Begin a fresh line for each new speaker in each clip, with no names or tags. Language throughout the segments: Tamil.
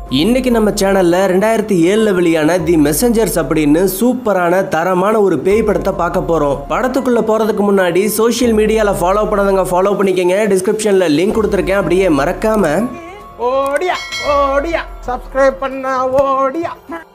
இன்னைக்கு நம்ம சேனல்ல ரெண்டாயிரத்தி ஏழுல வெளியான தி மெசஞ்சர்ஸ் அப்படின்னு சூப்பரான தரமான ஒரு பேய் படத்தை பார்க்க போறோம் படத்துக்குள்ள போறதுக்கு முன்னாடி சோஷியல் மீடியால ஃபாலோ பண்ணாதவங்க ஃபாலோ பண்ணிக்கங்க டிஸ்கிரிப்ஷன்ல லிங்க் கொடுத்துருக்கேன் அப்படியே மறக்காம
ஓடியா ஓடியா சப்ஸ்கிரைப் பண்ணா ஓடியா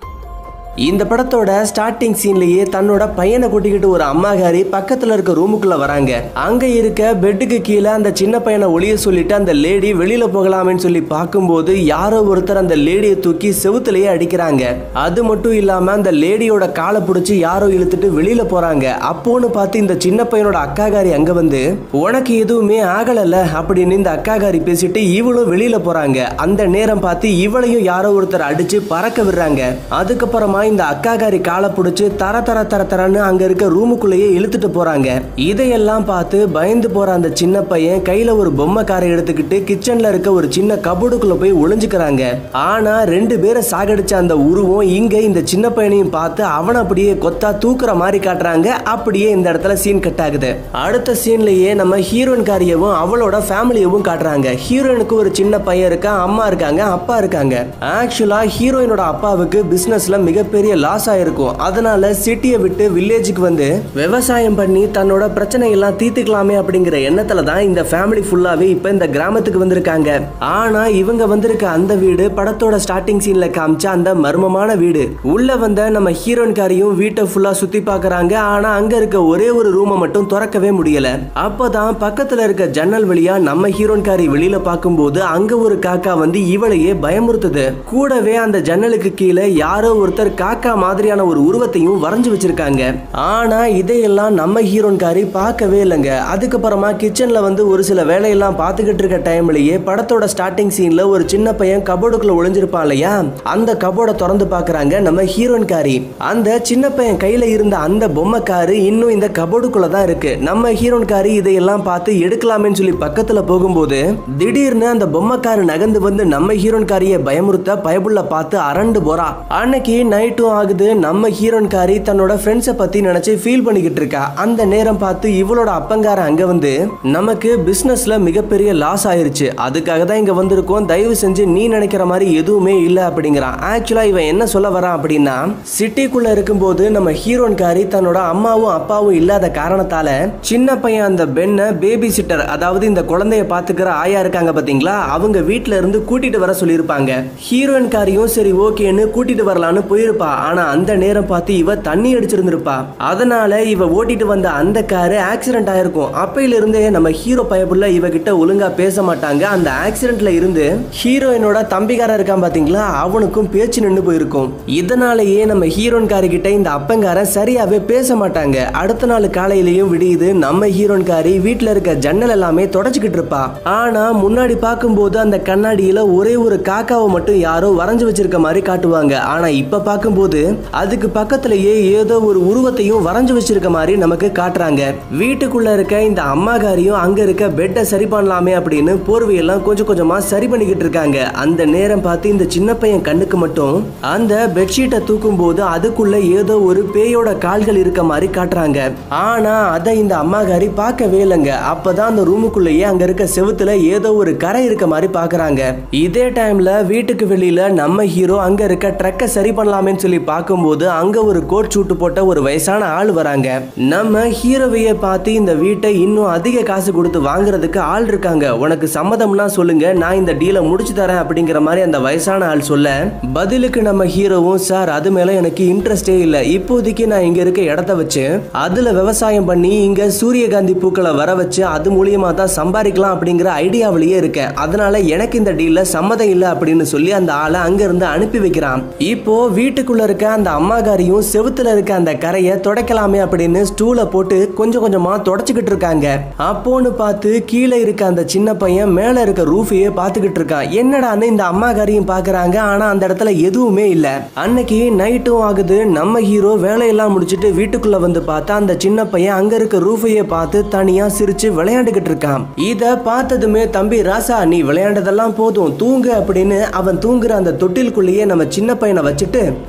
இந்த படத்தோட ஸ்டார்டிங் சீன்லயே தன்னோட பையனை கூட்டிக்கிட்டு ஒரு அம்மாகாரி பக்கத்துல இருக்க ரூமுக்குள்ள வராங்க அங்க இருக்க பெட்டுக்கு கீழே அந்த சின்ன பையனை ஒளிய சொல்லிட்டு அந்த லேடி வெளியில போகலாமேன்னு சொல்லி பார்க்கும்போது யாரோ ஒருத்தர் அந்த லேடியை தூக்கி செவுத்துலயே அடிக்கிறாங்க அது மட்டும் இல்லாம அந்த லேடியோட காலை பிடிச்சி யாரோ இழுத்துட்டு வெளியில போறாங்க அப்போன்னு பார்த்து இந்த சின்ன பையனோட அக்காகாரி அங்க வந்து உனக்கு எதுவுமே ஆகலல்ல அப்படின்னு இந்த அக்காகாரி பேசிட்டு இவளும் வெளியில போறாங்க அந்த நேரம் பார்த்து இவளையும் யாரோ ஒருத்தர் அடிச்சு பறக்க விடுறாங்க அதுக்கப்புறமா இந்த அக்காகாரி காலை பிடிச்சு தர தர தர தரன்னு அங்க இருக்க ரூமுக்குள்ளேயே இழுத்துட்டு போறாங்க இதையெல்லாம் பார்த்து பயந்து போற அந்த சின்ன பையன் கையில ஒரு பொம்மை காரை எடுத்துக்கிட்டு கிச்சன்ல இருக்க ஒரு சின்ன கபோர்டுக்குள்ள போய் ஒளிஞ்சுக்கிறாங்க ஆனா ரெண்டு பேரை சாகடிச்ச அந்த உருவம் இங்க இந்த சின்ன பையனையும் பார்த்து அவனை அப்படியே கொத்தா தூக்குற மாதிரி காட்டுறாங்க அப்படியே இந்த இடத்துல சீன் கட் ஆகுது அடுத்த சீன்லயே நம்ம ஹீரோயின் காரியவும் அவளோட ஃபேமிலியவும் காட்டுறாங்க ஹீரோயினுக்கு ஒரு சின்ன பையன் இருக்கா அம்மா இருக்காங்க அப்பா இருக்காங்க ஆக்சுவலா ஹீரோயினோட அப்பாவுக்கு பிசினஸ்ல மிகப்பெரிய லாஸ் ஆயிருக்கும் அதனால சிட்டியை விட்டு வில்லேஜுக்கு வந்து விவசாயம் பண்ணி தன்னோட பிரச்சனை எல்லாம் தீர்த்துக்கலாமே அப்படிங்கிற எண்ணத்துல தான் இந்த ஃபேமிலி ஃபுல்லாவே இப்ப இந்த கிராமத்துக்கு வந்திருக்காங்க ஆனா இவங்க வந்திருக்க அந்த வீடு படத்தோட ஸ்டார்டிங் சீன்ல காமிச்ச அந்த மர்மமான வீடு உள்ள வந்த நம்ம ஹீரோயின்காரியும் வீட்டை ஃபுல்லா சுத்தி பார்க்கறாங்க ஆனா அங்க இருக்க ஒரே ஒரு ரூமை மட்டும் திறக்கவே முடியல அப்பதான் பக்கத்துல இருக்க ஜன்னல் வழியா நம்ம ஹீரோயின்காரி வெளியில பார்க்கும்போது அங்க ஒரு காக்கா வந்து இவளையே பயமுறுத்துது கூடவே அந்த ஜன்னலுக்கு கீழே யாரோ ஒருத்தர் காக்கா மாதிரியான ஒரு உருவத்தையும் வரைஞ்சு வச்சிருக்காங்க ஆனா இதையெல்லாம் நம்ம ஹீரோயின்காரி பார்க்கவே இல்லைங்க அதுக்கப்புறமா கிச்சன்ல வந்து ஒரு சில வேலையெல்லாம் பார்த்துக்கிட்டு இருக்க டைம்லயே படத்தோட ஸ்டார்டிங் சீன்ல ஒரு சின்ன பையன் கபோர்டுக்குள்ள ஒளிஞ்சிருப்பான் இல்லையா அந்த கபோர்டை திறந்து பார்க்கறாங்க நம்ம ஹீரோயின் காரி அந்த சின்ன பையன் கையில இருந்த அந்த பொம்மை காரு இன்னும் இந்த கபோர்டுக்குள்ள தான் இருக்கு நம்ம ஹீரோயின் காரி இதையெல்லாம் பார்த்து எடுக்கலாமேன்னு சொல்லி பக்கத்துல போகும்போது திடீர்னு அந்த பொம்மை காரு நகர்ந்து வந்து நம்ம ஹீரோயின் காரியை பயமுறுத்த பயபுள்ள பார்த்து அரண்டு போறா அன்னைக்கு நைட்டும் ஆகுது நம்ம ஹீரோயின் காரி தன்னோட ஃப்ரெண்ட்ஸை பத்தி நினைச்சு ஃபீல் பண்ணிக்கிட்டு இருக்கா அந்த நேரம் பார்த்து இவளோட அப்பங்கார அங்க வந்து நமக்கு பிசினஸ்ல மிகப்பெரிய லாஸ் ஆயிருச்சு அதுக்காக தான் இங்க வந்திருக்கோம் தயவு செஞ்சு நீ நினைக்கிற மாதிரி எதுவுமே இல்ல அப்படிங்கிறான் ஆக்சுவலா இவன் என்ன சொல்ல வரான் அப்படின்னா சிட்டிக்குள்ள இருக்கும்போது நம்ம ஹீரோயின் காரி தன்னோட அம்மாவும் அப்பாவும் இல்லாத காரணத்தால சின்ன பையன் அந்த பெண்ணை பேபி சிட்டர் அதாவது இந்த குழந்தைய பாத்துக்கிற ஆயா இருக்காங்க பாத்தீங்களா அவங்க வீட்ல இருந்து கூட்டிட்டு வர சொல்லியிருப்பாங்க ஹீரோயின் காரியும் சரி ஓகேன்னு கூட்டிட்டு வரலான்னு போயிருப்பா ஆனா அந்த நேரம் பார்த்து இவ தண்ணி அடிச்சிருந்திருப்பா அதனால இவ ஓட்டிட்டு வந்த அந்த காரு ஆக்சிடென்ட் ஆயிருக்கும் அப்பையில இருந்தே நம்ம ஹீரோ பயப்புள்ள இவகிட்ட ஒழுங்கா பேச மாட்டாங்க அந்த ஆக்சிடென்ட்ல இருந்து ஹீரோயினோட தம்பிக்காரன் இருக்கான் பாத்தீங்களா அவனுக்கும் பேச்சு நின்று போயிருக்கும் இதனாலேயே நம்ம ஹீரோயின் காரிக்கிட்ட இந்த அப்பங்காரன் சரியாவே பேச மாட்டாங்க அடுத்த நாள் காலையிலயும் விடியுது நம்ம ஹீரோயின் காரி வீட்டுல இருக்க ஜன்னல் எல்லாமே தொடச்சுக்கிட்டு இருப்பா ஆனா முன்னாடி பார்க்கும்போது அந்த கண்ணாடியில ஒரே ஒரு காக்காவை மட்டும் யாரோ வரைஞ்சு வச்சிருக்க மாதிரி காட்டுவாங்க ஆனா இப்ப பார்க்கும்போது அதுக்கு பக்கத்திலேயே ஏதோ ஒரு உருவத்தையும் வரைஞ்சு வச்சிருக்க மாதிரி நமக்கு காட்டுறாங்க வீட்டுக்குள்ள இருக்க இந்த அம்மாகாரியும் அங்க இருக்க பெட்டை சரி பண்ணலாமே அப்படின்னு போர்வையெல்லாம் கொஞ்சம் கொஞ்சமா சரி பண்ணிக்கிட்டு இருக்காங்க அந்த நேரம் பார்த்து இந்த சின்ன பையன் கண்ணுக்கு மட்டும் அந்த பெட்ஷீட்டை தூக்கும் போது அதுக்குள்ள ஏதோ ஒரு பேயோட கால்கள் இருக்க மாதிரி காட்டுறாங்க ஆனா அதை இந்த அம்மாகாரி பார்க்கவே இல்லைங்க அப்பதான் அந்த ரூமுக்குள்ளேயே அங்க இருக்க செவுத்துல ஏதோ ஒரு கரை இருக்க மாதிரி பாக்குறாங்க இதே டைம்ல வீட்டுக்கு வெளியில நம்ம ஹீரோ அங்க இருக்க ட்ரக்கை சரி பண்ணலாமேன்னு சொல்லி பார்க்கும்போது அங்க ஒரு கோட் சூட்டு போட்ட ஒரு வயசான ஆள் வராங்க நம்ம ஹீரோவைய பார்த்து இந்த வீட்டை இன்னும் அதிக காசு கொடுத்து வாங்குறதுக்கு ஆள் இருக்காங்க உனக்கு சம்மதம்னா சொல்லுங்க நான் இந்த டீலை முடிச்சு தரேன் அப்படிங்கிற மாதிரி அந்த வயசான ஆள் சொல்ல பதிலுக்கு நம்ம ஹீரோவும் சார் அது மேல எனக்கு இன்ட்ரெஸ்டே இல்ல இப்போதைக்கு நான் இங்க இருக்க இடத்த வச்சு அதுல விவசாயம் பண்ணி இங்க சூரியகாந்தி பூக்களை வர வச்சு அது மூலியமா தான் சம்பாதிக்கலாம் அப்படிங்கிற ஐடியாவிலேயே இருக்கேன் அதனால எனக்கு இந்த டீல்ல சம்மதம் இல்ல அப்படின்னு சொல்லி அந்த ஆளை அங்க இருந்து அனுப்பி வைக்கிறான் இப்போ வீட்டுக்குள்ள இருக்க அந்த அம்மாகாரியும் செவுத்துல இருக்க அந்த கரையை துடைக்கலாமே அப்படின்னு ஸ்டூலை போட்டு கொஞ்சம் கொஞ்சமா தொடச்சுக்கிட்டு இருக்காங்க அப்போன்னு பார்த்து கீழே இருக்க அந்த சின்ன பையன் மேல இருக்க ரூஃபையே பார்த்துக்கிட்டு இருக்கான் என்னடான்னு இந்த அம்மாகாரியும் பாக்குறாங்க ஆனா அந்த இடத்துல எதுவுமே இல்ல அன்னைக்கு நைட்டும் ஆகுது நம்ம ஹீரோ வேலையெல்லாம் முடிச்சிட்டு வீட்டுக்குள்ள வந்து பார்த்தா அந்த சின்ன பையன் அங்க இருக்க ரூஃபையே பார்த்து தனியா சிரிச்சு விளையாண்டுகிட்டு இருக்கான் இத பார்த்ததுமே தம்பி ராசா நீ விளையாண்டதெல்லாம் போதும் தூங்கு அப்படின்னு அவன் தூங்குற அந்த தொட்டிலுக்குள்ளேயே நம்ம சின்ன பையனை வச்சுட்டு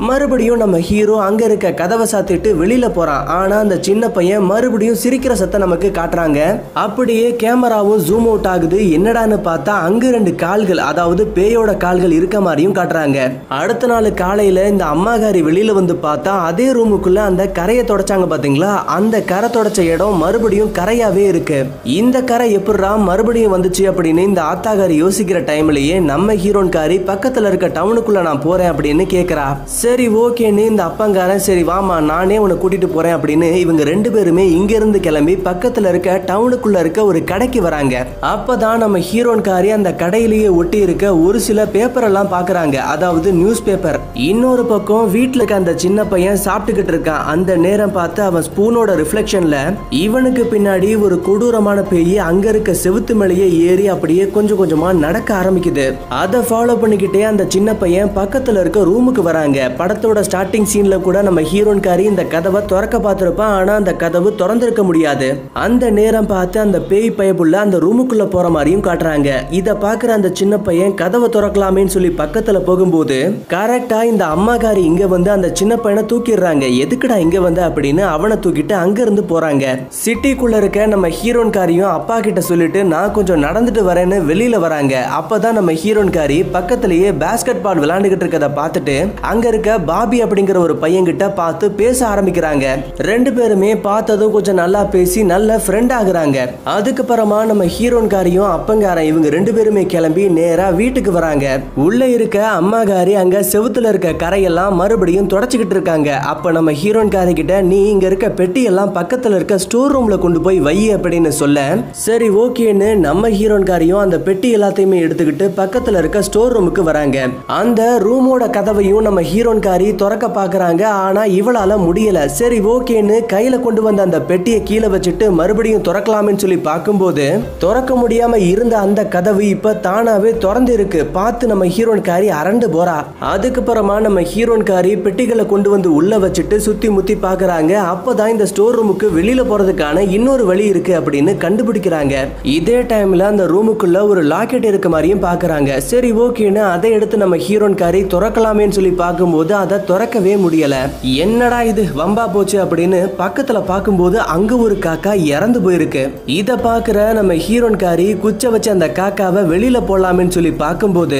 மறுபடியும் நம்ம ஹீரோ அங்க இருக்க கதவை சாத்திட்டு வெளியில போறான் ஆனா அந்த சின்ன பையன் மறுபடியும் சிரிக்கிற சத்தம் நமக்கு காட்டுறாங்க அப்படியே கேமராவும் ஜூம் அவுட் ஆகுது என்னடான்னு பார்த்தா அங்க ரெண்டு கால்கள் அதாவது பேயோட கால்கள் இருக்க மாதிரியும் காட்டுறாங்க அடுத்த நாள் காலையில இந்த அம்மாகாரி வெளியில வந்து பார்த்தா அதே ரூமுக்குள்ள அந்த கரையை தொடச்சாங்க பாத்தீங்களா அந்த கரை தொடச்ச இடம் மறுபடியும் கரையாவே இருக்கு இந்த கரை எப்படிரா மறுபடியும் வந்துச்சு அப்படின்னு இந்த ஆத்தாகாரி யோசிக்கிற டைம்லயே நம்ம ஹீரோன்காரி பக்கத்துல இருக்க டவுனுக்குள்ள நான் போறேன் அப்படின்னு கேக்குறா சரி ஓகேன்னு இந்த அப்பங்காரன் சரி வாமா நானே உன்னை கூட்டிட்டு போறேன் அப்படின்னு இவங்க ரெண்டு பேருமே இங்க இருந்து கிளம்பி பக்கத்துல இருக்க டவுனுக்குள்ள இருக்க ஒரு கடைக்கு வராங்க அப்பதான் நம்ம ஹீரோன்காரி அந்த கடையிலேயே ஒட்டி இருக்க ஒரு சில பேப்பர் எல்லாம் பாக்குறாங்க அதாவது நியூஸ் பேப்பர் இன்னொரு பக்கம் வீட்டுல இருக்க அந்த சின்ன பையன் சாப்பிட்டுக்கிட்டு இருக்கான் அந்த நேரம் பார்த்து அவன் ஸ்பூனோட ரிஃப்ளெக்ஷன்ல இவனுக்கு பின்னாடி ஒரு கொடூரமான பேய் அங்க இருக்க செவுத்து மேலேயே ஏறி அப்படியே கொஞ்சம் கொஞ்சமா நடக்க ஆரம்பிக்குது அதை ஃபாலோ பண்ணிக்கிட்டே அந்த சின்ன பையன் பக்கத்துல இருக்க ரூமுக்கு வராங்க படத்தோட ஸ்டார்டிங் சீன்ல கூட நம்ம ஹீரோன்காரி இந்த கதவை திறக்க பார்த்திருப்பான் ஆனா அந்த கதவு திறந்திருக்க முடியாது அந்த நேரம் பார்த்து அந்த பேய் பயப்புள்ள அந்த ரூமுக்குள்ள போற மாதிரியும் காட்டுறாங்க இத பாக்குற அந்த சின்ன பையன் கதவை திறக்கலாமேன்னு சொல்லி பக்கத்துல போகும்போது கரெக்டா இந்த அம்மாக்காரி இங்க வந்து அந்த சின்ன பையனை தூக்கிடுறாங்க எதுக்குடா இங்க வந்த அப்படின்னு அவனை தூக்கிட்டு அங்க இருந்து போறாங்க சிட்டிக்குள்ள இருக்க நம்ம ஹீரோன்காரியும் அப்பா கிட்ட சொல்லிட்டு நான் கொஞ்சம் நடந்துட்டு வரேன்னு வெளியில வராங்க அப்பதான் நம்ம ஹீரோன்காரி பக்கத்திலேயே பேஸ்கெட் பால் விளையாண்டுகிட்டு இருக்கத பார்த்துட்டு அங்க இருக்க பாபி அப்படிங்கிற ஒரு பையன் கிட்ட பார்த்து பேச ஆரம்பிக்கிறாங்க ரெண்டு பேருமே பார்த்ததும் கொஞ்சம் நல்லா பேசி நல்ல ஃப்ரெண்ட் ஆகுறாங்க அதுக்கப்புறமா நம்ம ஹீரோன்காரியும் அப்பங்காரன் இவங்க ரெண்டு பேருமே கிளம்பி நேரா வீட்டுக்கு வராங்க உள்ள இருக்க அம்மாகாரி அங்க செவுத்துல இருக்க கரையெல்லாம் மறுபடியும் தொடச்சிக்கிட்டு இருக்காங்க அப்ப நம்ம ஹீரோன்காரி கிட்ட நீ இங்க இருக்க பெட்டி எல்லாம் பக்கத்துல இருக்க ஸ்டோர் ரூம்ல கொண்டு போய் வை அப்படின்னு சொல்ல சரி ஓகேன்னு நம்ம ஹீரோன்காரியும் அந்த பெட்டி எல்லாத்தையுமே எடுத்துக்கிட்டு பக்கத்துல இருக்க ஸ்டோர் ரூமுக்கு வராங்க அந்த ரூமோட கதவையும் நம்ம ஹீரோன்காரி திறக்க பாக்குறாங்க ஆனா இவளால முடியல சரி ஓகேன்னு கையில கொண்டு வந்த அந்த பெட்டியை கீழே வச்சுட்டு மறுபடியும் திறக்கலாம்னு சொல்லி பார்க்கும்போது திறக்க முடியாம இருந்த அந்த கதவு இப்ப தானாவே திறந்து இருக்கு பார்த்து நம்ம ஹீரோன்காரி அரண்டு போறா அதுக்கப்புறமா நம்ம ஹீரோன்காரி பெட்டிகளை கொண்டு வந்து உள்ள வச்சுட்டு சுத்தி முத்தி பாக்குறாங்க அப்பதான் இந்த ஸ்டோர் ரூமுக்கு வெளியில போறதுக்கான இன்னொரு வழி இருக்கு அப்படின்னு கண்டுபிடிக்கிறாங்க இதே டைம்ல அந்த ரூமுக்குள்ள ஒரு லாக்கெட் இருக்க மாதிரியும் பாக்குறாங்க சரி ஓகேன்னு அதை எடுத்து நம்ம ஹீரோன்காரி திறக்கலாமேன்னு சொல்லி பார்க்கும்போது அதை திறக்கவே முடியல என்னடா இது வம்பா போச்சு அப்படின்னு பக்கத்துல பார்க்கும்போது அங்க ஒரு காக்கா இறந்து போயிருக்கு இத பாக்குற நம்ம ஹீரோன்காரி குச்ச வச்ச அந்த காக்காவை வெளியில போடலாமேன்னு சொல்லி பார்க்கும்போது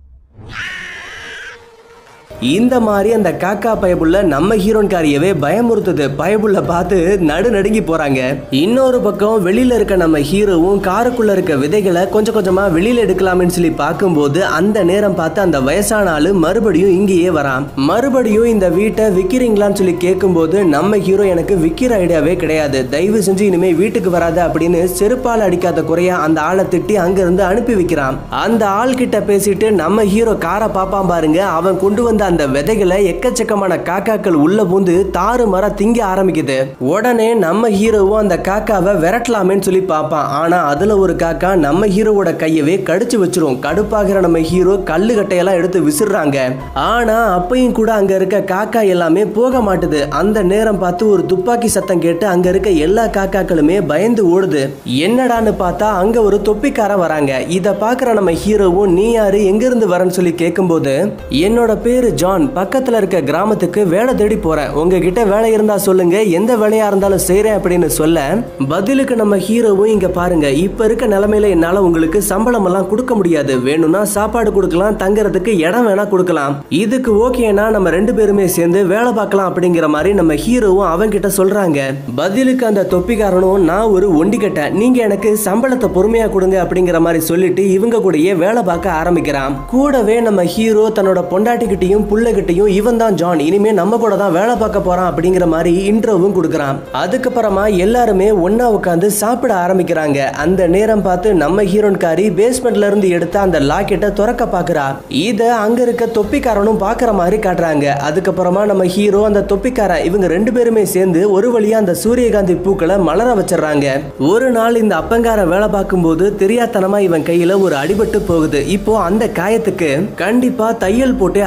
இந்த மாதிரி அந்த காக்கா பயபுள்ள நம்ம ஹீரோன்காரியவே பயமுறுத்துது பயபுள்ள பார்த்து நடு நடுங்கி போறாங்க இன்னொரு பக்கம் வெளியில இருக்க நம்ம ஹீரோவும் காருக்குள்ள இருக்க விதைகளை கொஞ்சம் கொஞ்சமா வெளியில எடுக்கலாம்னு சொல்லி பார்க்கும்போது அந்த நேரம் பார்த்து அந்த வயசான ஆளு மறுபடியும் இங்கேயே வரான் மறுபடியும் இந்த வீட்டை விக்கிறீங்களான்னு சொல்லி கேட்கும்போது நம்ம ஹீரோ எனக்கு விக்கிற ஐடியாவே கிடையாது தயவு செஞ்சு இனிமே வீட்டுக்கு வராத அப்படின்னு செருப்பால் அடிக்காத குறையா அந்த ஆளை திட்டி அங்கிருந்து அனுப்பி வைக்கிறான் அந்த ஆள் கிட்ட பேசிட்டு நம்ம ஹீரோ காரை பாப்பான் பாருங்க அவன் கொண்டு வந்த அந்த விதைகளை எக்கச்சக்கமான காக்காக்கள் உள்ள பூந்து தாறு மர திங்க ஆரம்பிக்குது உடனே நம்ம ஹீரோவும் அந்த காக்காவை விரட்டலாமேன்னு சொல்லி பார்ப்பான் ஆனா அதுல ஒரு காக்கா நம்ம ஹீரோவோட கையவே கடிச்சு வச்சிரும் கடுப்பாகிற நம்ம ஹீரோ கல்லு கட்டையெல்லாம் எடுத்து விசிறாங்க ஆனா அப்பையும் கூட அங்க இருக்க காக்கா எல்லாமே போக மாட்டுது அந்த நேரம் பார்த்து ஒரு துப்பாக்கி சத்தம் கேட்டு அங்க இருக்க எல்லா காக்காக்களுமே பயந்து ஓடுது என்னடான்னு பார்த்தா அங்க ஒரு தொப்பிக்காரன் வராங்க இத பாக்குற நம்ம ஹீரோவும் நீ யாரு எங்க இருந்து வரேன்னு சொல்லி கேட்கும்போது என்னோட பேரு ஜான் பக்கத்துல இருக்க கிராமத்துக்கு வேலை தேடி போறேன் உங்ககிட்ட வேலை இருந்தா சொல்லுங்க எந்த வேலையா இருந்தாலும் செய்றேன் அப்படின்னு சொல்ல பதிலுக்கு நம்ம ஹீரோவும் இங்க பாருங்க இப்ப இருக்க நிலைமையில என்னால உங்களுக்கு சம்பளம் எல்லாம் கொடுக்க முடியாது வேணும்னா சாப்பாடு கொடுக்கலாம் தங்குறதுக்கு இடம் வேணா கொடுக்கலாம் இதுக்கு ஓகேனா நம்ம ரெண்டு பேருமே சேர்ந்து வேலை பார்க்கலாம் அப்படிங்கிற மாதிரி நம்ம ஹீரோவும் அவன் கிட்ட சொல்றாங்க பதிலுக்கு அந்த தொப்பிக்காரனும் நான் ஒரு ஒண்டிக்கட்ட நீங்க எனக்கு சம்பளத்தை பொறுமையா கொடுங்க அப்படிங்கிற மாதிரி சொல்லிட்டு இவங்க கூடயே வேலை பார்க்க ஆரம்பிக்கிறான் கூடவே நம்ம ஹீரோ தன்னோட பொண்டாட்டிக்கிட்டையும் புள்ளகிட்டையும் இவன் தான் ஜான் இனிமே நம்ம கூட தான் வேலை பார்க்க போறான் அப்படிங்கிற மாதிரி இன்டர்வும் கொடுக்குறான் அதுக்கப்புறமா எல்லாருமே ஒண்ணா உட்காந்து சாப்பிட ஆரம்பிக்கிறாங்க அந்த நேரம் பார்த்து நம்ம ஹீரோன்காரி பேஸ்மெண்ட்ல இருந்து எடுத்த அந்த லாக்கெட்டை திறக்க பாக்குறா இத அங்க இருக்க தொப்பிக்காரனும் பாக்குற மாதிரி காட்டுறாங்க அதுக்கப்புறமா நம்ம ஹீரோ அந்த தொப்பிக்காரன் இவங்க ரெண்டு பேருமே சேர்ந்து ஒரு வழியா அந்த சூரியகாந்தி பூக்களை மலர வச்சிடுறாங்க ஒரு நாள் இந்த அப்பங்கார வேலை பார்க்கும்போது தெரியாத்தனமா இவன் கையில ஒரு அடிபட்டு போகுது இப்போ அந்த காயத்துக்கு கண்டிப்பா தையல் போட்டே ஆகணும் அப்படி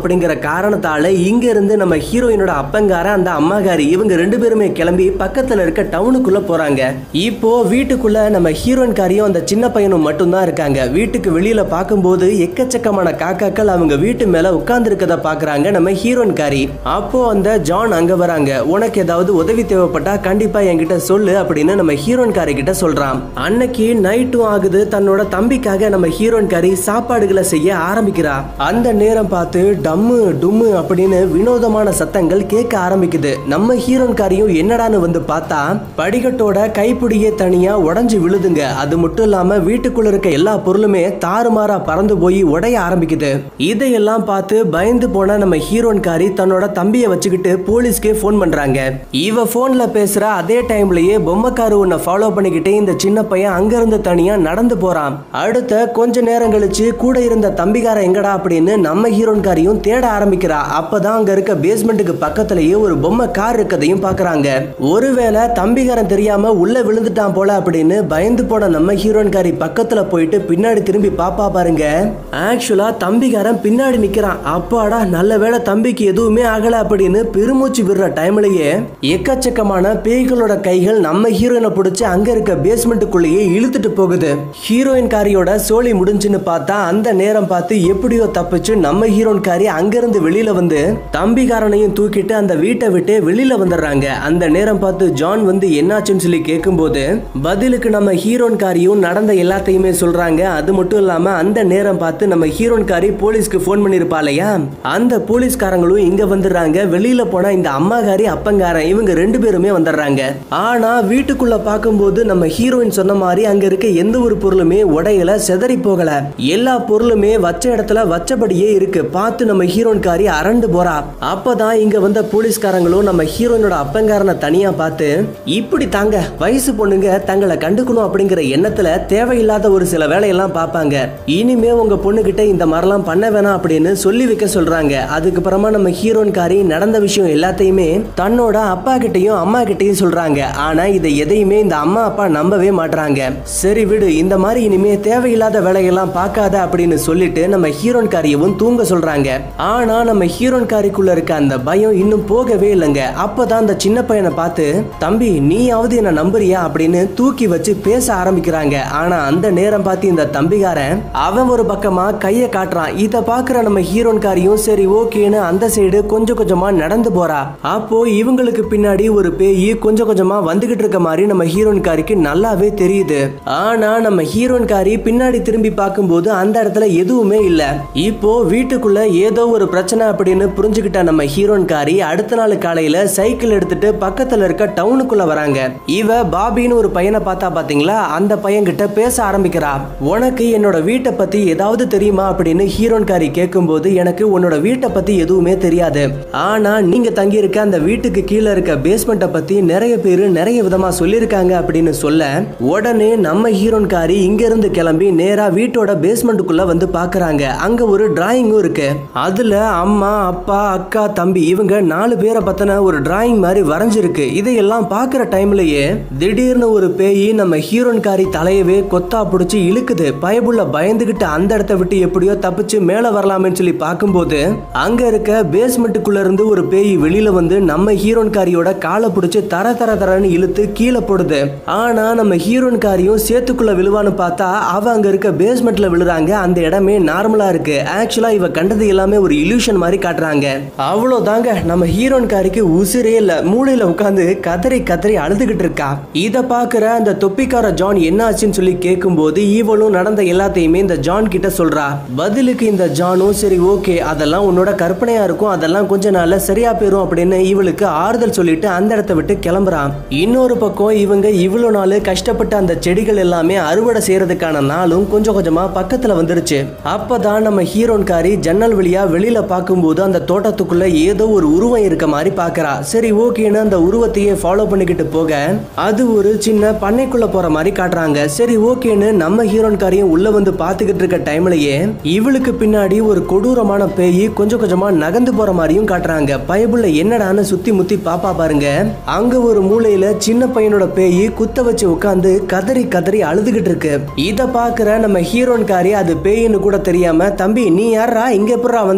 அப்படிங்கிற காரணத்தால இங்க இருந்து நம்ம ஹீரோயினோட அப்பங்கார அந்த அம்மாகாரி இவங்க ரெண்டு பேருமே கிளம்பி பக்கத்துல இருக்க டவுனுக்குள்ள போறாங்க இப்போ வீட்டுக்குள்ள நம்ம ஹீரோயின் காரியும் அந்த சின்ன பையனும் மட்டும்தான் இருக்காங்க வீட்டுக்கு வெளியில பார்க்கும்போது எக்கச்சக்கமான காக்காக்கள் அவங்க வீட்டு மேல உட்கார்ந்து இருக்கத பாக்குறாங்க நம்ம ஹீரோயின் காரி அப்போ அந்த ஜான் அங்க வராங்க உனக்கு ஏதாவது உதவி தேவைப்பட்டா கண்டிப்பா என்கிட்ட சொல்லு அப்படின்னு நம்ம ஹீரோயின் காரி கிட்ட சொல்றான் அன்னைக்கு நைட்டும் ஆகுது தன்னோட தம்பிக்காக நம்ம ஹீரோயின் காரி சாப்பாடுகளை செய்ய ஆரம்பிக்கிறா அந்த நேரம் பார்த்து டம்மு டும்மு அப்படின்னு வினோதமான சத்தங்கள் கேட்க ஆரம்பிக்குது நம்ம ஹீரோயின் காரியும் என்னடான்னு வந்து பார்த்தா படிக்கட்டோட கைப்பிடியே தனியா உடைஞ்சு விழுதுங்க அது மட்டும் இல்லாம வீட்டுக்குள்ள இருக்க எல்லா பொருளுமே தாறுமாறா பறந்து போய் உடைய ஆரம்பிக்குது இதையெல்லாம் பார்த்து பயந்து போன நம்ம ஹீரோயின் காரி தன்னோட தம்பியை வச்சுக்கிட்டு போலீஸ்க்கே ஃபோன் பண்றாங்க இவ போன்ல பேசுற அதே டைம்லயே பொம்மைக்காரு உன்னை ஃபாலோ பண்ணிக்கிட்டே இந்த சின்ன பையன் அங்கிருந்து தனியா நடந்து போறான் அடுத்த கொஞ்ச நேரம் கழிச்சு கூட இருந்த தம்பிக்காரன் எங்கடா அப்படின்னு நம்ம ஹீரோயின் காரியும் தேட ஆரம்பிக்கிறா அப்பதான் அங்க இருக்க பேஸ்மெண்ட்டுக்கு பக்கத்திலேயே ஒரு பொம்மை கார் இருக்கதையும் பாக்குறாங்க ஒருவேளை தம்பிக்காரன் தெரியாம உள்ள விழுந்துட்டான் போல அப்படின்னு பயந்து போன நம்ம ஹீரோயின் காரி பக்கத்துல போயிட்டு பின்னாடி திரும்பி பாப்பா பாருங்க ஆக்சுவலா தம்பிக்காரன் பின்னாடி நிக்கிறான் அப்பாடா நல்ல வேளை தம்பிக்கு எதுவுமே ஆகல அப்படின்னு பெருமூச்சு விடுற டைம்லயே எக்கச்சக்கமான பேய்களோட கைகள் நம்ம ஹீரோயினை பிடிச்சு அங்க இருக்க பேஸ்மெண்ட்டுக்குள்ளேயே இழுத்துட்டு போகுது ஹீரோயின் காரியோட சோழி முடிஞ்சுன்னு பார்த்தா அந்த நேரம் பார்த்து எப்படியோ தப்பிச்சு நம்ம ஹீரோயின் காரி அங்கிருந்து வெளியில வந்து தம்பிக்காரனையும் தூக்கிட்டு அந்த வீட்டை விட்டு வெளியில வந்துடுறாங்க அந்த நேரம் பார்த்து ஜான் வந்து என்னாச்சுன்னு சொல்லி கேட்கும்போது பதிலுக்கு நம்ம ஹீரோயின் காரியும் நடந்த எல்லாத்தையுமே சொல்றாங்க அது மட்டும் இல்லாம அந்த நேரம் பார்த்து நம்ம ஹீரோயின் காரி போலீஸ்க்கு ஃபோன் பண்ணிருப்பா இல்லையா அந்த போலீஸ்காரங்களும் இங்க வந்துடுறாங்க வெளியில போன இந்த அம்மாகாரி அப்பங்காரன் இவங்க ரெண்டு பேருமே வந்துடுறாங்க ஆனா வீட்டுக்குள்ள பார்க்கும்போது நம்ம ஹீரோயின் சொன்ன மாதிரி அங்க இருக்க எந்த ஒரு பொருளுமே உடையல செதறி போகல எல்லா பொருளுமே வச்ச இடத்துல வச்சபடியே இருக்கு பார்த்து நம்ம ஹீரோயின் காரி அரண்டு போறா அப்பதான் இங்க வந்த போலீஸ்காரங்களும் நம்ம ஹீரோயினோட அப்பங்காரனை தனியா பார்த்து இப்படி தாங்க வயசு பொண்ணுங்க தங்களை கண்டுக்கணும் அப்படிங்கிற எண்ணத்துல தேவையில்லாத ஒரு சில வேலையெல்லாம் பார்ப்பாங்க இனிமே உங்க பொண்ணுகிட்ட இந்த மாதிரிலாம் பண்ண வேணாம் அப்படின்னு சொல்லி வைக்க சொல்றாங்க அதுக்கப்புறமா நம்ம ஹீரோயின் காரி நடந்த விஷயம் எல்லாத்தையுமே தன்னோட அப்பா கிட்டயும் அம்மா கிட்டயும் சொல்றாங்க ஆனா இதை எதையுமே இந்த அம்மா அப்பா நம்பவே மாட்றாங்க சரி விடு இந்த மாதிரி இனிமே தேவையில்லாத வேலையெல்லாம் பார்க்காத அப்படின்னு சொல்லிட்டு நம்ம ஹீரோயின் காரியவும் தூங்க சொல்றாங்க ஆனா நம்ம ஹீரோயின் காரிக்குள்ள இருக்க அந்த பயம் இன்னும் போகவே இல்லைங்க அப்பதான் அந்த சின்ன பையனை பார்த்து தம்பி நீயாவது என்ன நம்புறியா அப்படின்னு தூக்கி வச்சு பேச ஆரம்பிக்கிறாங்க ஆனா அந்த நேரம் பார்த்து இந்த தம்பிகாரன் அவன் ஒரு பக்கமா கைய காட்டுறான் இத பாக்குற நம்ம ஹீரோயின் காரியும் சரி ஓகேன்னு அந்த சைடு கொஞ்சம் கொஞ்சமா நடந்து போறா அப்போ இவங்களுக்கு பின்னாடி ஒரு பேய் கொஞ்சம் கொஞ்சமா வந்துகிட்டு இருக்க மாதிரி நம்ம ஹீரோயின் காரிக்கு நல்லாவே தெரியுது ஆனா நம்ம ஹீரோயின் காரி பின்னாடி திரும்பி பார்க்கும்போது அந்த இடத்துல எதுவுமே இல்ல இப்போ வீட்டுக்குள்ள ஏதோ ஒரு பிரச்சனை அப்படின்னு புரிஞ்சுக்கிட்ட நம்ம ஹீரோயின் காரி அடுத்த நாள் காலையில சைக்கிள் எடுத்துட்டு பக்கத்துல இருக்க டவுனுக்குள்ள வராங்க இவ பாபின்னு ஒரு பையனை பார்த்தா பாத்தீங்களா அந்த பையன் கிட்ட பேச ஆரம்பிக்கிறா உனக்கு என்னோட வீட்டை பத்தி ஏதாவது தெரியுமா அப்படின்னு ஹீரோயின் காரி கேட்கும்போது எனக்கு உன்னோட வீட்டை பத்தி எதுவுமே தெரியாது ஆனா நீங்க தங்கி இருக்க அந்த வீட்டுக்கு கீழே இருக்க பேஸ்மெண்ட்டை பத்தி நிறைய பேர் நிறைய விதமா சொல்லியிருக்காங்க அப்படின்னு சொல்ல உடனே நம்ம ஹீரோயின் காரி இங்க இருந்து கிளம்பி நேரா வீட்டோட பேஸ்மெண்ட்டுக்குள்ள வந்து பாக்குறாங்க அங்க ஒரு டிராயிங்கும் இருக்கு அதுல அம்மா அப்பா அக்கா தம்பி இவங்க நாலு பேரை பத்தின ஒரு டிராயிங் மாதிரி வரைஞ்சிருக்கு இதையெல்லாம் பாக்குற டைம்லயே திடீர்னு ஒரு பேய் நம்ம ஹீரோயின் காரி தலையவே கொத்தா பிடிச்சி இழுக்குது பயபுள்ள பயந்துகிட்டு அந்த இடத்த விட்டு எப்படியோ தப்பிச்சு மேல வரலாமேன்னு சொல்லி பார்க்கும்போது அங்க இருக்க பேஸ்மெண்ட்டுக்குள்ள இருந்து ஒரு பேய் வெளியில வந்து நம்ம ஹீரோயின் காரியோட காலை பிடிச்சு தர தர தரன்னு இழுத்து கீழே போடுது ஆனா நம்ம ஹீரோயின் காரியும் சேத்துக்குள்ள விழுவான்னு பார்த்தா அவ அங்க இருக்க பேஸ்மெண்ட்ல விழுறாங்க அந்த இடமே நார்மலா இருக்கு ஆக்சுவலா இவ கண்டது எல்லாமே ஒரு இல்யூஷன் மாதிரி காட்டுறாங்க அவ்வளவுதாங்க நம்ம ஹீரோயின் காரிக்கு உசிரே இல்ல மூளையில உட்காந்து கதறி கதறி அழுதுகிட்டு இருக்கா இத பாக்குற அந்த தொப்பிக்கார ஜான் என்ன ஆச்சுன்னு சொல்லி கேட்கும்போது ஈவலும் நடந்த எல்லாத்தையுமே இந்த ஜான் கிட்ட சொல்றா பதிலுக்கு இந்த ஜானும் சரி ஓகே அதெல்லாம் உன்னோட கற்பனையா இருக்கும் அதெல்லாம் கொஞ்ச நாள்ல சரியா போயிரும் அப்படின்னு இவளுக்கு ஆறுதல் சொல்லிட்டு அந்த இடத்த விட்டு கிளம்புறான் இன்னொரு பக்கம் இவங்க இவ்வளவு நாள் கஷ்டப்பட்ட அந்த செடிகள் எல்லாமே அறுவடை செய்யறதுக்கான நாளும் கொஞ்சம் கொஞ்சமா பக்கத்துல வந்துருச்சு அப்பதான் நம்ம ஹீரோன்காரி ஜன்னல் வழியா வெளியில பார்க்கும்போது அந்த தோட்டத்துக்குள்ள ஏதோ ஒரு உருவம் இருக்க மாதிரி பாக்குறா சரி ஓகேன்னு அந்த உருவத்தையே ஃபாலோ பண்ணிக்கிட்டு போக அது ஒரு சின்ன பண்ணைக்குள்ள போற மாதிரி காட்டுறாங்க சரி ஓகேன்னு நம்ம ஹீரோன்காரியும் உள்ள வந்து பாத்துக்கிட்டு இருக்க டைம்லயே இவளுக்கு பின்னாடி ஒரு கொடூரமான பேய் கொஞ்சம் கொஞ்சமா நகர்ந்து போற மாதிரியும் காட்டுறாங்க பயபுள்ள என்னடான்னு சுத்தி முத்தி பாப்பா பாருங்க அங்க ஒரு மூலையில சின்ன பையனோட பேய் குத்த வச்சு உட்காந்து கதறி கதறி அழுதுகிட்டு இருக்கு இத பாக்குற நம்ம ஹீரோன்காரி அது பேயின்னு கூட தெரியாம தம்பி நீ யாரா இங்க எப்படா வந்த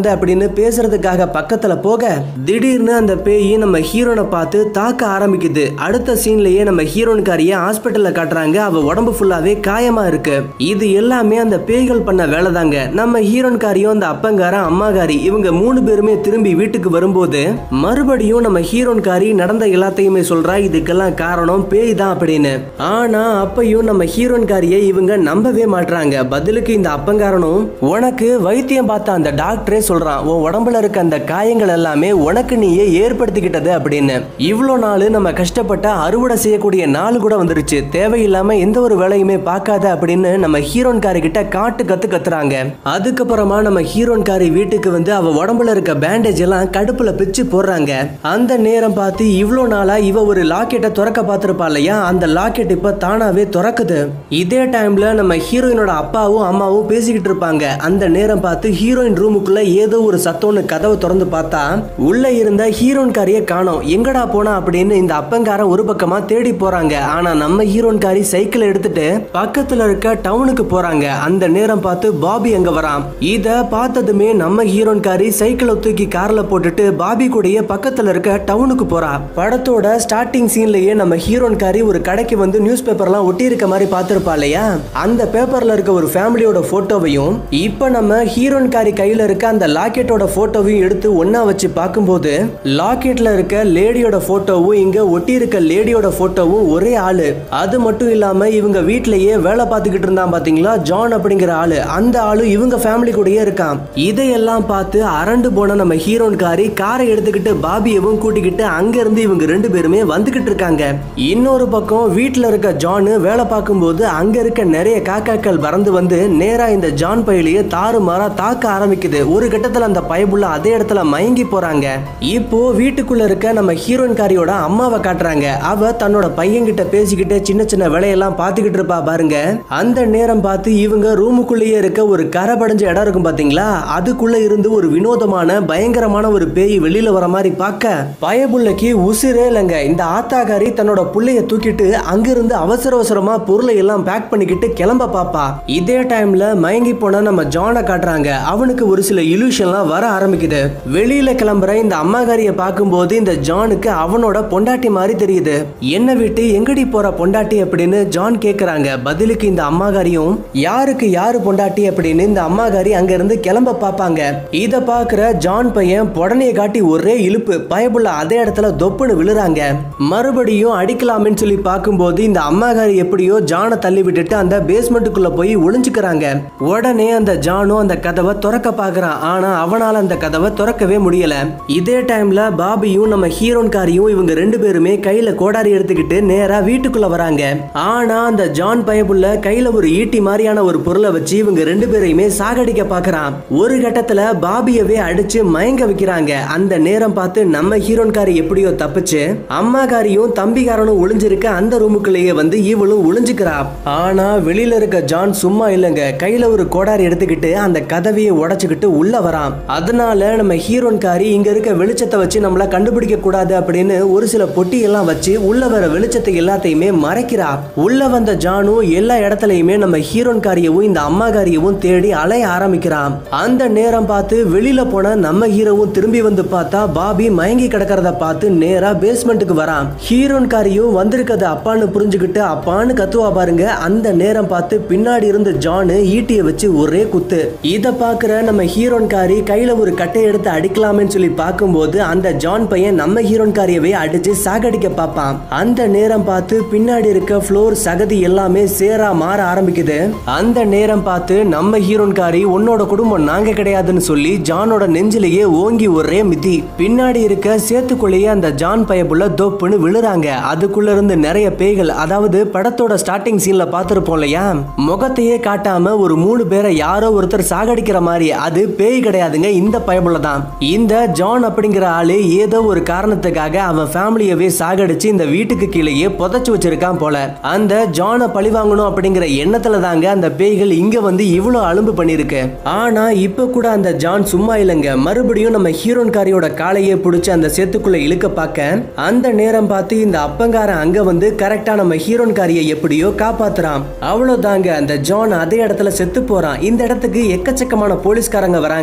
வந்த அப்படின்னு பேசுறதுக்காக பக்கத்துல போக திடீர்னு அந்த பேய் நம்ம ஹீரோனை பார்த்து தாக்க ஆரம்பிக்குது அடுத்த சீன்லயே நம்ம ஹீரோனுக்காரிய ஹாஸ்பிட்டல்ல காட்டுறாங்க அவ உடம்பு ஃபுல்லாவே காயமா இருக்கு இது எல்லாமே அந்த பேய்கள் பண்ண வேலை தாங்க நம்ம ஹீரோன்காரியும் அந்த அப்பங்காரன் அம்மாகாரி இவங்க மூணு பேருமே திரும்பி வீட்டுக்கு வரும்போது மறுபடியும் நம்ம ஹீரோன்காரி நடந்த எல்லாத்தையுமே சொல்றா இதுக்கெல்லாம் காரணம் பேய் தான் அப்படின்னு ஆனா அப்பையும் நம்ம ஹீரோன்காரியை இவங்க நம்பவே மாட்றாங்க பதிலுக்கு இந்த அப்பங்காரனும் உனக்கு வைத்தியம் பார்த்த அந்த டாக்டரே சொல்றான் உன் உடம்புல இருக்க அந்த காயங்கள் எல்லாமே உனக்கு நீயே ஏற்படுத்திக்கிட்டது அப்படின்னு இவ்வளோ நாள் நம்ம கஷ்டப்பட்ட அறுவடை செய்யக்கூடிய நாள் கூட வந்துருச்சு தேவையில்லாம எந்த ஒரு வேலையுமே பார்க்காத அப்படின்னு நம்ம ஹீரோன்காரி கிட்ட காட்டு கத்து கத்துறாங்க அதுக்கப்புறமா நம்ம ஹீரோன்காரி வீட்டுக்கு வந்து அவ உடம்புல இருக்க பேண்டேஜ் எல்லாம் கடுப்புல பிச்சு போடுறாங்க அந்த நேரம் பார்த்து இவ்வளோ நாளா இவ ஒரு லாக்கெட்டை திறக்க பார்த்திருப்பா இல்லையா அந்த லாக்கெட் இப்ப தானாவே திறக்குது இதே டைம்ல நம்ம ஹீரோயினோட அப்பாவும் அம்மாவும் பேசிக்கிட்டு இருப்பாங்க அந்த நேரம் பார்த்து ஹீரோயின் ரூமுக்குள்ள ஏதோ ஒரு சத்தம்னு கதவை திறந்து பார்த்தா உள்ள இருந்த ஹீரோன்காரிய காணோம் எங்கடா போனா அப்படின்னு இந்த அப்பங்காரன் ஒரு பக்கமா தேடி போறாங்க ஆனா நம்ம ஹீரோன்காரி சைக்கிள் எடுத்துட்டு பக்கத்துல இருக்க டவுனுக்கு போறாங்க அந்த நேரம் பார்த்து பாபி அங்க வரான் இத பார்த்ததுமே நம்ம ஹீரோன்காரி சைக்கிளை தூக்கி கார்ல போட்டுட்டு பாபி கூடயே பக்கத்துல இருக்க டவுனுக்கு போறா படத்தோட ஸ்டார்டிங் சீன்லயே நம்ம ஹீரோன்காரி ஒரு கடைக்கு வந்து நியூஸ் பேப்பர்லாம் ஒட்டி இருக்க மாதிரி பார்த்திருப்பா இல்லையா அந்த பேப்பர்ல இருக்க ஒரு ஃபேமிலியோட போட்டோவையும் இப்ப நம்ம ஹீரோன்காரி கையில இருக்க அந்த லாக்கெட்டோட போட்டோவையும் எடுத்து ஒண்ணா வச்சு பார்க்கும்போது லாக்கெட்ல இருக்க லேடியோட போட்டோவும் இங்க ஒட்டி இருக்க லேடியோட போட்டோவும் ஒரே ஆளு அது மட்டும் இல்லாம இவங்க வீட்லயே வேலை பார்த்துக்கிட்டு இருந்தான் பாத்தீங்களா ஜான் அப்படிங்கிற ஆளு அந்த ஆளு இவங்க ஃபேமிலி கூடயே இருக்கான் இதையெல்லாம் பார்த்து அரண்டு போன நம்ம ஹீரோன்காரி காரை எடுத்துக்கிட்டு பாபியவும் கூட்டிக்கிட்டு அங்க இருந்து இவங்க ரெண்டு பேருமே வந்துகிட்டு இருக்காங்க இன்னொரு பக்கம் வீட்ல இருக்க ஜான் வேலை பார்க்கும்போது அங்க இருக்க நிறைய காக்காக்கள் பறந்து வந்து நேரா இந்த ஜான் பையிலேயே தாறுமாறா தாக்க ஆரம்பிக்குது ஒரு கட்டத்துல அந்த பயபுள்ள அதே இடத்துல மயங்கி போறாங்க இப்போ வீட்டுக்குள்ள இருக்க நம்ம ஹீரோயின்காரியோட அம்மாவை காட்டுறாங்க அவ தன்னோட பையன்கிட்ட பேசிக்கிட்டு சின்ன சின்ன வேலையெல்லாம் பார்த்துக்கிட்டு இருப்பா பாருங்க அந்த நேரம் பார்த்து இவங்க ரூமுக்குள்ளேயே இருக்க ஒரு கரை படைஞ்ச இடம் இருக்கும் பாத்தீங்களா அதுக்குள்ள இருந்து ஒரு வினோதமான பயங்கரமான ஒரு பேய் வெளியில வர மாதிரி பார்க்க பயபுள்ளைக்கு உசிரே இல்லைங்க இந்த ஆத்தாக்காரி தன்னோட புள்ளைய தூக்கிட்டு அங்கிருந்து அவசர அவசரமா பொருளை எல்லாம் பேக் பண்ணிக்கிட்டு கிளம்ப பாப்பா இதே டைம்ல மயங்கி போன நம்ம ஜானை காட்டுறாங்க அவனுக்கு ஒரு சில இலூஷன்லாம் வர ஆரம்பிக்குது வெளியில கிளம்புற இந்த அம்மாகாரிய பார்க்கும்போது இந்த ஜானுக்கு அவனோட பொண்டாட்டி மாதிரி தெரியுது என்ன விட்டு எங்கடி போற பொண்டாட்டி அப்படின்னு ஜான் கேக்குறாங்க பதிலுக்கு இந்த அம்மாகாரியும் யாருக்கு யாரு பொண்டாட்டி அப்படின்னு இந்த அம்மாகாரி அங்க இருந்து கிளம்ப பாப்பாங்க இத பாக்குற ஜான் பையன் புடனைய காட்டி ஒரே இழுப்பு பயபுள்ள அதே இடத்துல தொப்புன்னு விழுறாங்க மறுபடியும் அடிக்கலாம்னு சொல்லி பார்க்கும்போது இந்த அம்மாகாரி எப்படியோ ஜானை தள்ளி விட்டுட்டு அந்த பேஸ்மெண்ட்டுக்குள்ள போய் ஒளிஞ்சுக்கிறாங்க உடனே அந்த ஜானும் அந்த கதவை திறக்க பாக்குறான் ஆனா அவனால அந்த கதவை திறக்கவே முடியல இதே டைம்ல பாபியும் நம்ம ஹீரோன்காரியும் இவங்க ரெண்டு பேருமே கையில கோடாரி எடுத்துக்கிட்டு நேரா வீட்டுக்குள்ள வராங்க ஆனா அந்த ஜான் பயபுள்ள கையில ஒரு ஈட்டி மாதிரியான ஒரு பொருளை வச்சு இவங்க ரெண்டு பேரையுமே சாகடிக்க பாக்குறான் ஒரு கட்டத்துல பாபியவே அடிச்சு மயங்க வைக்கிறாங்க அந்த நேரம் பார்த்து நம்ம ஹீரோன்காரி எப்படியோ தப்பிச்சு அம்மாக்காரியும் தம்பிக்காரனும் ஒளிஞ்சிருக்க அந்த ரூமுக்குள்ளேயே வந்து இவளும் ஒளிஞ்சுக்கிறா ஆனா வெளியில இருக்க ஜான் சும்மா இல்லைங்க கையில ஒரு கோடாரி எடுத்துக்கிட்டு அந்த கதவையை உடைச்சுக்கிட்டு உள்ள வரான் அதனால நம்ம ஹீரோன்காரி இங்க இருக்க வெளிச்சத்தை வச்சு நம்மள கண்டுபிடிக்க கூடாது அப்படின்னு ஒரு சில பொட்டி எல்லாம் வச்சு உள்ள வர வெளிச்சத்தை எல்லாத்தையுமே மறைக்கிறா உள்ள வந்த ஜானும் எல்லா இடத்துலயுமே நம்ம ஹீரோன்காரியவும் இந்த அம்மாகாரியவும் தேடி அலைய ஆரம்பிக்கிறான் அந்த நேரம் பார்த்து வெளியில போன நம்ம ஹீரோவும் திரும்பி வந்து பார்த்தா பாபி மயங்கி கிடக்கிறத பார்த்து நேரா பேஸ்மெண்ட்டுக்கு வரான் ஹீரோன்காரியும் வந்திருக்கது அப்பான்னு புரிஞ்சுக்கிட்டு அப்பான்னு கத்துவா பாருங்க அந்த நேரம் பார்த்து பின்னாடி இருந்த ஜானு ஈட்டியை வச்சு ஒரே குத்து இத பாக்குற நம்ம ஹீரோன்காரி கையில ஒரு கட்டை எடுத்து அடிக்கலாமேன்னு சொல்லி பார்க்கும்போது அந்த ஜான் பையன் நம்ம ஹீரோன்காரியவே அடிச்சு சாகடிக்க பார்ப்பான் அந்த நேரம் பார்த்து பின்னாடி இருக்க ஃப்ளோர் சகதி எல்லாமே சேரா மாற ஆரம்பிக்குது அந்த நேரம் பார்த்து நம்ம ஹீரோன்காரி உன்னோட குடும்பம் நாங்க கிடையாதுன்னு சொல்லி ஜானோட நெஞ்சிலேயே ஓங்கி ஒரே மிதி பின்னாடி இருக்க சேத்துக்குள்ளேயே அந்த ஜான் பயப்புள்ள தொப்புன்னு விழுறாங்க அதுக்குள்ள இருந்து நிறைய பேய்கள் அதாவது படத்தோட ஸ்டார்டிங் சீன்ல பார்த்திருப்போம் இல்லையா முகத்தையே காட்டாம ஒரு மூணு பேரை யாரோ ஒருத்தர் சாகடிக்கிற மாதிரி அது பேய் கிடையாதுங்க இந்த பயப்புள்ள தான் இந்த ஜான் அப்படிங்கிற ஆளு ஏதோ ஒரு காரணத்துக்காக அவன் ஃபேமிலியவே சாகடிச்சு இந்த வீட்டுக்கு கீழேயே புதைச்சு வச்சிருக்கான் போல அந்த ஜானை பழி வாங்கணும் அப்படிங்கிற எண்ணத்துல தாங்க அந்த பேய்கள் இங்க வந்து இவ்வளவு அலும்பு பண்ணிருக்கு ஆனா இப்ப கூட அந்த ஜான் சும்மா இல்லைங்க மறுபடியும் நம்ம ஹீரோன்காரியோட காலையே பிடிச்சு அந்த சேத்துக்குள்ள இழுக்க பார்க்க அந்த நேரம் பார்த்து இந்த அப்பங்காரன் அங்க வந்து கரெக்டா நம்ம ஹீரோன்காரியை எப்படியோ காப்பாத்துறான் அவ்வளவுதாங்க அந்த ஜான் அதே இடத்துல செத்து போறான் இந்த இடத்துக்கு எக்கச்சக்கமான போலீஸ்காரங்க வராங்க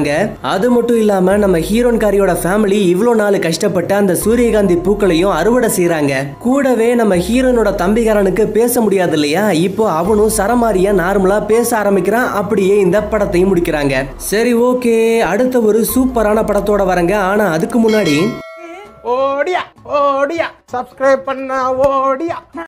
ஆரம்பிக்கிறாங்க அது மட்டும் இல்லாம நம்ம ஹீரோன்காரியோட ஃபேமிலி இவ்வளோ நாள் கஷ்டப்பட்டு அந்த சூரியகாந்தி பூக்களையும் அறுவடை செய்றாங்க கூடவே நம்ம ஹீரோனோட தம்பிகாரனுக்கு பேச முடியாது இல்லையா இப்போ அவனும் சரமாரியா நார்மலா பேச ஆரம்பிக்கிறான் அப்படியே இந்த படத்தையும் முடிக்கிறாங்க சரி ஓகே அடுத்த ஒரு சூப்பரான படத்தோட வரங்க ஆனா அதுக்கு முன்னாடி
ஓடியா ஓடியா சப்ஸ்கிரைப் பண்ண ஓடியா